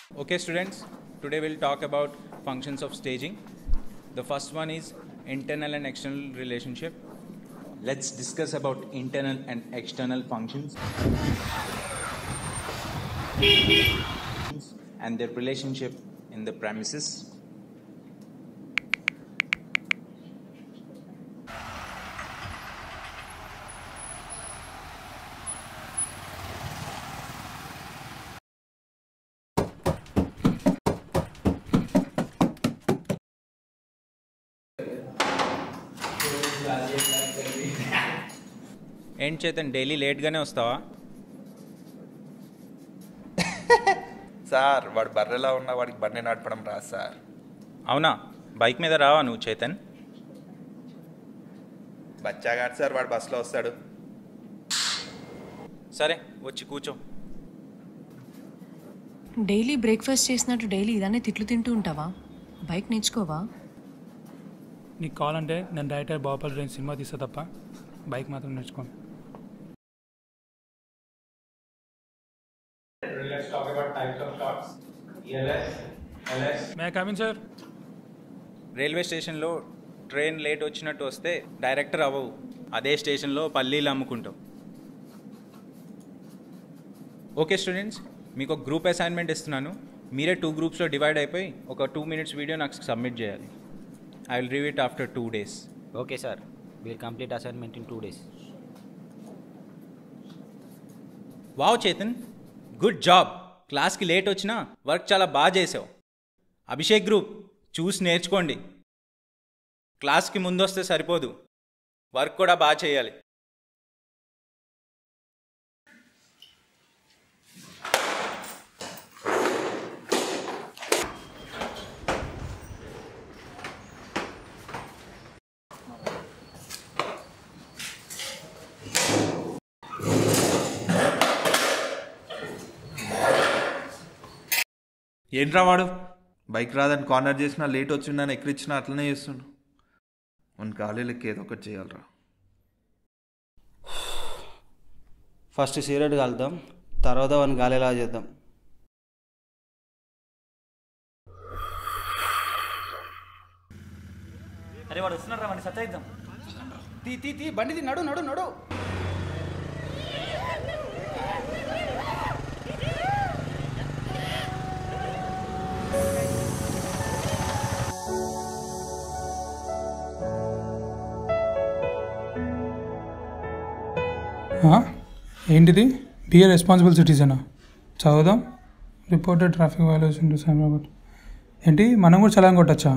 Okay, students, today we'll talk about functions of staging. The first one is internal and external relationship. Let's discuss about internal and external functions and their relationship in the premises. ఏంటి Chetan daily లేట్గానే వస్తావా sir వాడు బర్రెలా ఉన్న వాడికి బండి నడపడం రాదు sir అవునా bike మీద రావా నువ్వు చేతన్ బచ్చాగాడు సార్ వాడు బస్సులో వస్తాడు సరే వచ్చి కూర్చో డైలీ బ్రేక్ఫాస్ట్ చేసినట్టు డైలీ ఇలానే తిట్లు తింటూ ఉంటావా బైక్ నేర్చుకోవా నీకు కావాలంటే నేను డైరెక్టర్ బాపల్ రేంజ్ సినిమా తీస్తా తప్ప బైక్ మాత్రం నేర్చుకోను మే కమిన్ సార్ రైల్వే స్టేషన్లో ట్రైన్ లేట్ వచ్చినట్టు వస్తే డైరెక్టర్ అవ్వవు అదే స్టేషన్లో పల్లీలు అమ్ముకుంటావు ఓకే స్టూడెంట్స్ మీకు ఒక గ్రూప్ అసైన్మెంట్ ఇస్తున్నాను మీరే టూ గ్రూప్స్లో డివైడ్ అయిపోయి ఒక టూ మినిట్స్ వీడియో నాకు సబ్మిట్ చేయాలి I will give it after two days Okay, sir. We'll complete assignment in two days. Wow Chetan good job క్లాస్కి లేట్ వచ్చినా వర్క్ చాలా బాగా చేసావు అభిషేక్ గ్రూప్ చూసి నేర్చుకోండి క్లాస్కి ముందు వస్తే సరిపోదు వర్క్ కూడా బాగా చేయాలి ఏంట్రా వాడు బైక్ రాదని కార్నర్ చేసినా లేట్ వచ్చిందని ఎక్కిరించినా అట్లనే చేస్తుండు మన ఖాళీలకి ఏదో ఒకటి చేయాలరా ఫస్ట్ సిగరెట్ కాలుద్దాం తర్వాత వన్ గాలిలా చేద్దాం అరే వాడు వస్తున్నాడు రా వాడిని సత్తాయిద్దాం తీ తీ తీ బండిది నడు నడు నడు ఆ? ఏంటిది బి రెస్పాన్సిబుల్ సిటిజనా చదువుదాం reported traffic violation to Cyberabad ఏంటి మనం కూడా చలాన్ కొట్టచ్చా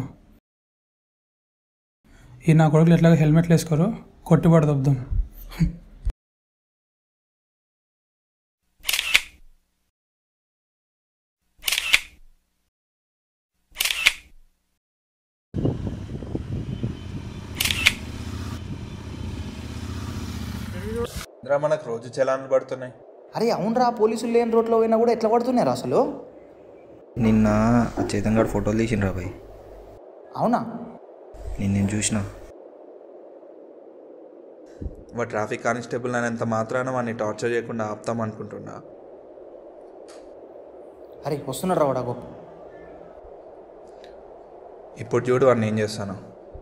ఈ నా కొడుకులు ఎట్లాగో హెల్మెట్లు వేసుకోరు కొట్టుబడి దొబ్బుదాం ఇంద్రా మనకు రోజు చలాన్లు పడుతున్నాయి అరే అవునరా పోలీసులు లేని రోడ్లో పోయినా కూడా ఎట్లా పడుతున్నారు అసలు నిన్న ఆ చేతన్ గారు ఫోటోలు తీసిండ్రా భయ్ అవునా నేను నేను చూసిన వాడు ట్రాఫిక్ కానిస్టేబుల్ అనేంత మాత్రాన వాడిని టార్చర్ చేయకుండా ఆపుతాం అనుకుంటున్నా అరే వస్తున్నాడు రా వాడాగో ఇప్పుడు చూడు వాడిని ఏం చేస్తాను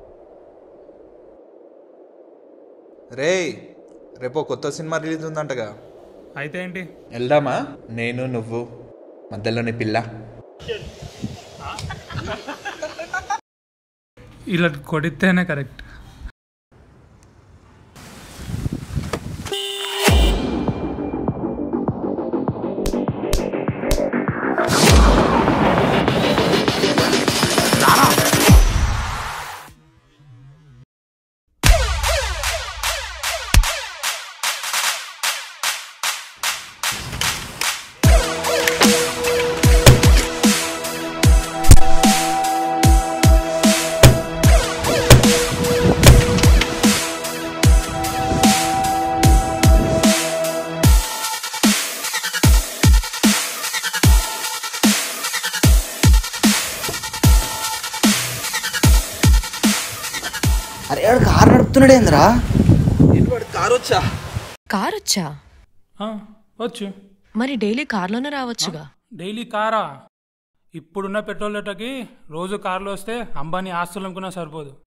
రే రేపు కొత్త సినిమా రిలీజ్ ఉందంటగా అయితే ఏంటి వెళ్దామా నేను నువ్వు మధ్యలోని పిల్ల ఇలా కొడితేనే కరెక్ట్ అరే వాడు కారు నడుపుతున్నాడేంద్రా కారు వచ్చా కార్ వచ్చా ఆ, వచ్చు మరి డైలీ కార్లోనే రావచ్చుగా డైలీ కారా ఇప్పుడున్న పెట్రోల్ రేట్లకి రోజు కార్లు వస్తే అంబానీ ఆస్తులు అనుకున్నా సరిపోదు